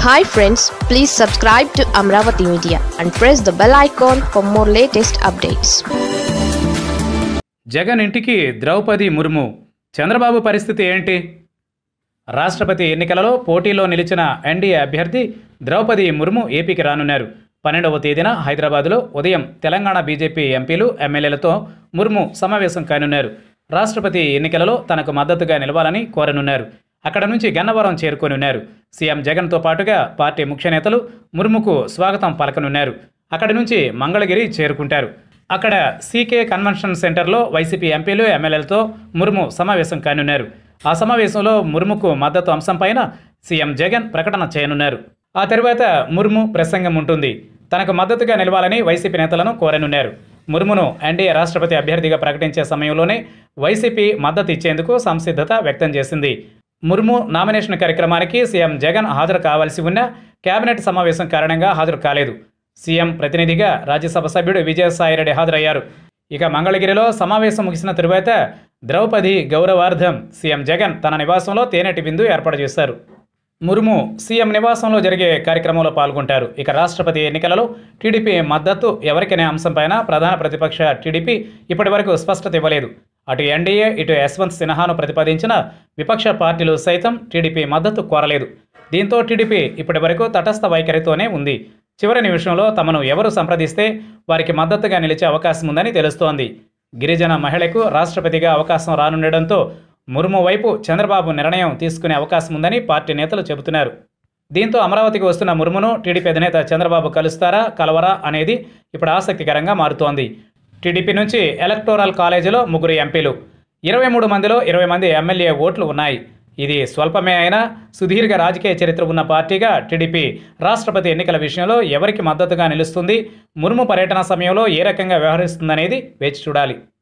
hi friends please subscribe to Amaravati media and press the bell icon for more latest updates Jagan ఇంటికి ద్రౌపది ముర్ము చంద్రబాబు పరిస్థితి ఏంటి రాష్ట్రపతి ఎన్నికలలో పోటీలో నిలిచిన ఎన్డీఏ అభ్యర్థి ద్రౌపది ముర్ము ఏపీకి రానున్నారు పన్నెండవ తేదీన హైదరాబాదులో ఉదయం తెలంగాణ బీజేపీ ఎంపీలు ఎమ్మెల్యేలతో ముర్ము సమావేశం కానున్నారు రాష్ట్రపతి ఎన్నికలలో తనకు మద్దతుగా నిలవాలని కోరనున్నారు అక్కడ నుంచి గన్నవరం చేరుకోనున్నారు సీఎం జగన్తో పాటుగా పార్టీ ముఖ్య నేతలు ముర్ముకు స్వాగతం పలకనున్నారు అక్కడి నుంచి మంగళగిరి చేరుకుంటారు అక్కడ సీకే కన్వెన్షన్ సెంటర్లో వైసీపీ ఎంపీలు ఎమ్మెల్యేలతో ముర్ము సమావేశం కానున్నారు ఆ సమావేశంలో ముర్ముకు మద్దతు అంశంపైన సీఎం జగన్ ప్రకటన చేయనున్నారు ఆ తర్వాత ముర్ము ప్రసంగం ఉంటుంది తనకు మద్దతుగా నిలవాలని వైసీపీ నేతలను కోరనున్నారు ముర్మును ఎన్డీఏ రాష్ట్రపతి అభ్యర్థిగా ప్రకటించే సమయంలోనే వైసీపీ మద్దతు ఇచ్చేందుకు సంసిద్ధత వ్యక్తం చేసింది ముర్ము నామినేషన్ కార్యక్రమానికి సీఎం జగన్ హాజరు కావాల్సి ఉన్న కేబినెట్ సమావేశం కారణంగా హాజరు కాలేదు సీఎం ప్రతినిధిగా రాజ్యసభ సభ్యుడు విజయసాయిరెడ్డి హాజరయ్యారు ఇక మంగళగిరిలో సమావేశం ముగిసిన తరువాత ద్రౌపది గౌరవార్థం సీఎం జగన్ తన నివాసంలో తేనెటి విందు ఏర్పాటు చేశారు ముర్ము సీఎం నివాసంలో జరిగే కార్యక్రమంలో పాల్గొంటారు ఇక రాష్ట్రపతి ఎన్నికలలో టీడీపీ మద్దతు ఎవరికనే అంశంపైన ప్రధాన ప్రతిపక్ష టీడీపీ ఇప్పటివరకు స్పష్టత ఇవ్వలేదు అటు ఎన్డీఏ ఇటు యశ్వంత్ సిన్హాను ప్రతిపాదించిన విపక్ష పార్టీలు సైతం టీడీపీ మద్దతు కోరలేదు దీంతో టీడీపీ ఇప్పటివరకు తటస్థ వైఖరితోనే ఉంది చివరి నిమిషంలో తమను ఎవరు సంప్రదిస్తే వారికి మద్దతుగా నిలిచే అవకాశం ఉందని తెలుస్తోంది గిరిజన మహిళకు రాష్ట్రపతిగా అవకాశం రానుండడంతో ముర్ము వైపు చంద్రబాబు నిర్ణయం తీసుకునే అవకాశం ఉందని పార్టీ నేతలు చెబుతున్నారు దీంతో అమరావతికి వస్తున్న ముర్మును టీడీపీ అధినేత చంద్రబాబు కలుస్తారా కలవరా అనేది ఇప్పుడు ఆసక్తికరంగా మారుతోంది టీడీపీ నుంచి ఎలక్టోరల్ కాలేజీలో ముగ్గురు ఎంపీలు ఇరవై మూడు మందిలో ఇరవై మంది ఎమ్మెల్యే ఓట్లు ఉన్నాయి ఇది స్వల్పమే అయినా సుదీర్ఘ రాజకీయ చరిత్ర ఉన్న పార్టీగా టీడీపీ రాష్ట్రపతి ఎన్నికల విషయంలో ఎవరికి మద్దతుగా నిలుస్తుంది ముర్ము పర్యటన సమయంలో ఏ రకంగా వ్యవహరిస్తుందనేది వేచి చూడాలి